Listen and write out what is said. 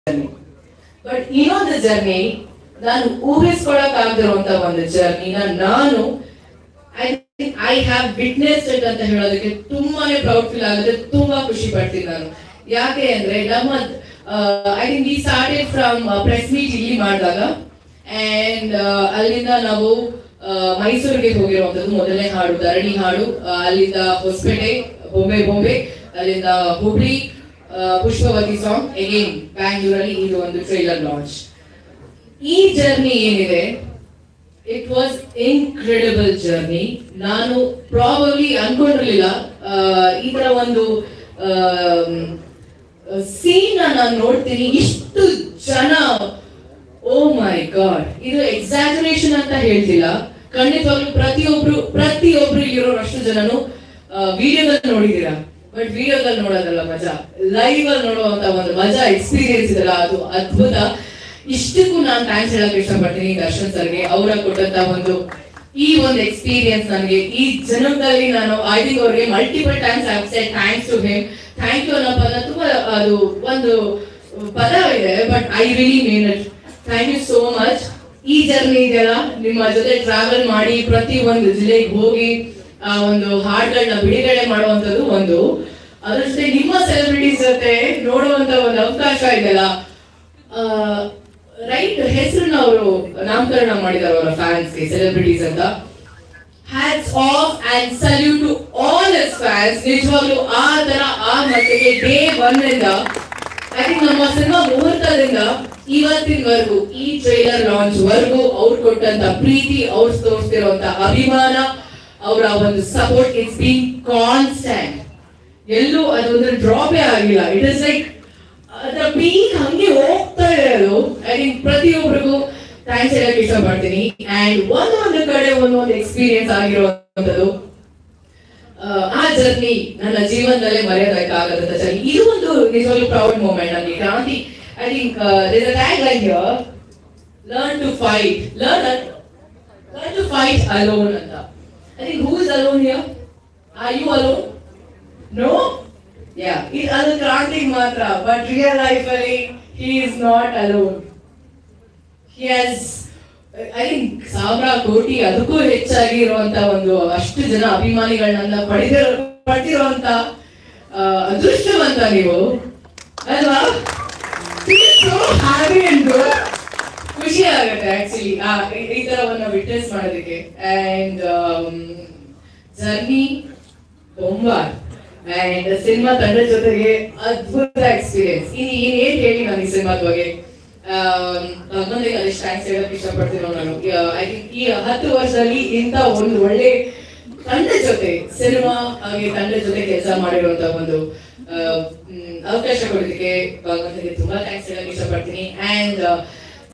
journey but ಇನ್ನೊಂದು journey ನಾನು ಊಹಿಸ್ಕೊಳಕ್ ಆಗದಿರುವಂತ ಒಂದು ಜರ್ನಿನ ನಾನು I I have witness it ಅಂತ ಹೇಳೋದಕ್ಕೆ ತುಂಬಾನೇ ಪ್ರೌಡ್ ಫೀಲ್ ಆಗುತ್ತೆ ತುಂಬಾ ಖುಷಿ ಪಡ್ತೀನಿ ನಾನು ಯಾಕೆ ಅಂದ್ರೆ ನಮ್ಮ ಐ ಥಿಂಕ್ ಈ ಸ್ಟಾರ್ಟೆಡ್ ಫ್ರಮ್ ಪ್ರೆಸ್ ಮೀಟ್ ಇಲ್ಲಿ ಮಾಡಿದಾಗ ಅಂಡ್ ಅಲ್ಲಿಂದ ನಾವು ಆ, ಮೈಸೂರಿಗೆ ಹೋಗಿರುವಂತದ್ದು ಮೊದಲನೇ ಹಾಡು ಧರಣಿ ಹಾಡು ಆ, ಅಲ್ಲಿಂದ ಹೊಸಪೇಟೆ ಬೊಂಬೆ ಬೊಂಬೆ ಅಲ್ಲಿಂದ ಹುಬ್ಳಿ ಆ, ಪುಷ್ಪವತಿ ಸಾಂಗ್ ಅಗೇನ್ ಬ್ಯಾಂಗ್ಳೂರಲ್ಲಿ ಇದು ಒಂದು ಟ್ರೈಲರ್ ಲಾಂಚ್ ಈ ಜರ್ನಿ ಏನಿದೆ ಇಟ್ ವಾಸ್ ಇನ್ಕ್ರೆಡಿಬಲ್ ಜರ್ನಿ ನಾನು ಪ್ರಾಬಬ್ಲಿ ಅನ್ಕೊಂಡಿರ್ಲಿಲ್ಲ ಆ, ಈ ತರ ಒಂದು ಸೀನ್ ನಾನು ನೋಡ್ತೀನಿ ಇಷ್ಟು ಜನ ಓ ಮೈ ಗಾಡ್ ಇದು ಎಕ್ಸಾಜರೇಷನ್ ಅಂತ ಹೇಳ್ತಿಲ್ಲ ಖಂಡಿತವಾಗ್ಲೂ ಪ್ರತಿಯೊಬ್ರು ಪ್ರತಿಯೊಬ್ರು ಇರೋ ಅಷ್ಟು ಜನನು ವಿಡಿಯೋದಲ್ಲಿ ನೋಡಿದೀರಾ ಬಟ್ ವಿಡಿಯೋದಲ್ಲಿ ನೋಡೋದಲ್ಲ ಮಜಾ ಲೈವ್ ಅಲ್ಲಿ ನೋಡುವಂತ ಒಂದು ಮಜಾ ಎಕ್ಸ್ಪೀರಿಯನ್ಸ್ ಇದಲ್ಲ ಅದು ಅದ್ಭುತ ಇಷ್ಟಕ್ಕೂ ನಾನು ಥ್ಯಾಂಕ್ಸ್ ಹೇಳಕ್ ಇಷ್ಟಪಡ್ತೀನಿ ದರ್ಶನ್ ಸರ್ಗೆ ಅವರ ಕೊಟ್ಟಂತ ಒಂದು ಈ ಒಂದು ಎಕ್ಸ್ಪೀರಿಯನ್ಸ್ ನನಗೆ ಈ ಜನ್ಮದಲ್ಲಿ ನಾನು ಐ ಥಿಂಕ್ ಅವ್ರಿಗೆ multiple times I said thanks to him thank you ಅನ್ನೋ ಪದ ತುಂಬಾ ಅದು ಒಂದು ಪದ ಇದೆ but I really mean it thank you so much ಈ ಜರ್ನಿ ಇದೆಯಲ್ಲ ನಿಮ್ಮ ಜೊತೆ ಟ್ರಾವೆಲ್ ಮಾಡಿ ಪ್ರತಿ ಒಂದು ಜಿಲ್ಲೆಗೆ ಹೋಗಿ ಆ ಒಂದು ಹಾಡ್ಗಳನ್ನ ಬಿಡುಗಡೆ ಮಾಡುವಂತದ್ದು ಒಂದು ಅದ್ರ ಜೊತೆ ನಿಮ್ಮ ಸೆಲೆಬ್ರಿಟೀಸ್ ಜೊತೆ ನೋಡುವಂತ ಒಂದು ಅವಕಾಶ ಇದೆಯಲ್ಲ ರೈಟ್ ಹೆಸರನ್ನ ಅವರು ನಾಮಕರಣ ಮಾಡಿದಾರೆ ಅವರ ಫ್ಯಾನ್ಸ್ಗೆ ಸೆಲೆಬ್ರಿಟೀಸ್ ಅಂತ hats off and salute to all S fans ನಿಜವಾಗ್ಲೂ ಆ ತರ ಆ ಮಟ್ಟಿಗೆ ಡೇ ಒನ್ ಇಂದ ಐ ಥಿಂಕ್ ನಮ್ಮ ಸಿನಿಮಾ ಮುಹೂರ್ತದಿಂದ ಇವತ್ತಿನವರೆಗೂ ಈ ಟ್ರೈಲರ್ ಲಾಂಚ್ ವರೆಗೂ ಅವ್ರು ಕೊಟ್ಟಂತ ಪ್ರೀತಿ ಅವ್ರು ತೋರಿಸ್ತಿರುವಂತ ಅಭಿಮಾನ ಅವರ ಒಂದು ಸಪೋರ್ಟ್ ಇಟ್ಸ್ ಬೀನ್ ಕಾನ್ಸ್ಟೆಂಟ್ ಎಲ್ಲೂ ಅದೊಂದು ಡ್ರಾಪೇ ಆಗಿಲ್ಲ ಇಟ್ ಇಸ್ ಲೈಕ್ ಅದರ ಪೀಕ್ ಹಂಗೆ ಹೋಗ್ತಾ ಇರೋದು ಐ ಥಿಂಕ್ ಪ್ರತಿಯೊಬ್ಬರಿಗೂ ಥ್ಯಾಂಕ್ಸ್ ಹೇಳಕ್ ಇಷ್ಟಪಡ್ತೀನಿ ಅಂಡ್ ಒಂದೊಂದು ಕಡೆ ಒಂದೊಂದು ಎಕ್ಸ್ಪೀರಿಯನ್ಸ್ ಆಗಿರುವಂತದ್ದು ಆ ಜರ್ನಿ ನನ್ನ ಜೀವನದಲ್ಲೇ ಮರೆಯೋದಕ್ಕಾಗದಂತ ಜರ್ನಿ ಇದು ಒಂದು ನಿಜವಾಗ್ಲೂ ಪ್ರೌಡ್ ಮೂಮೆಂಟ್ ನನಗೆ Kranti I think tag line here learn to fight learn learn to fight alone ಅಂತ I think who is alone here are you alone no yeah ಇದು ಅದು ಕ್ರಾಂತಿಗೆ ಮಾತ್ರ ಬಟ್ ರಿಯಲ್ ಲೈಫ್ ಅಲ್ಲಿ he is not alone he has I think ಸಾವಿರ ಕೋಟಿ ಅದಕ್ಕೂ ಹೆಚ್ಚಾಗಿ ಇರುವಂತ ಒಂದು ಅಷ್ಟು ಜನ ಅಭಿಮಾನಿಗಳನ್ನ ಪಡೆದಿರೋ ಪಡೆದಿರುವಂತ ಆ, ಅದೃಷ್ಟವಂತ ನೀವು ಅಲ್ವಾ ಸೊ ಹ್ಯಾಪಿ ಅಂಡ್ ಖುಷಿ ಆಗುತ್ತೆ ಆಕ್ಚುಲಿ ಈ ತರವನ್ನ ವಿಟ್ನೆಸ್ ಮಾಡೋದಕ್ಕೆ ಅಂಡ್ ಜರ್ನಿ ತುಂಬಾ ಅಂಡ್ ಸಿನಿಮಾ ತಂಡದ ಜೊತೆಗೆ ಅದ್ಭುತ ಎಕ್ಸ್ಪೀರಿಯನ್ಸ್ ಇನ್ನು ಏನ್ ಹೇಳಿ ನಾನು ಈ ಸಿನಿಮಾದ ಬಗ್ಗೆ ಭಗವಂತನಿಗೆ ಅದೆಷ್ಟು ಥ್ಯಾಂಕ್ಸ್ ಹೇಳಕ್ ಇಷ್ಟಪಡ್ತೀನೋ ನಾನು ಐ ಥಿಂಕ್ ಈ ಹತ್ತು ವರ್ಷದಲ್ಲಿ ಇಂಥ ಒಂದು ಒಳ್ಳೆ ತಂಡದ ಜೊತೆ ಸಿನಿಮಾ ಹಾಗೆ ತಂಡದ ಜೊತೆ ಕೆಲಸ ಮಾಡಿರುವಂತ ಒಂದು ಆ, ಮ್, ಅವಕಾಶ ಕೊಡೋದಕ್ಕೆ ಭಗವಂತನಿಗೆ ತುಂಬಾ ಥ್ಯಾಂಕ್ಸ್ ಹೇಳಕ್ ಇಷ್ಟಪಡ್ತೀನಿ ಅಂಡ್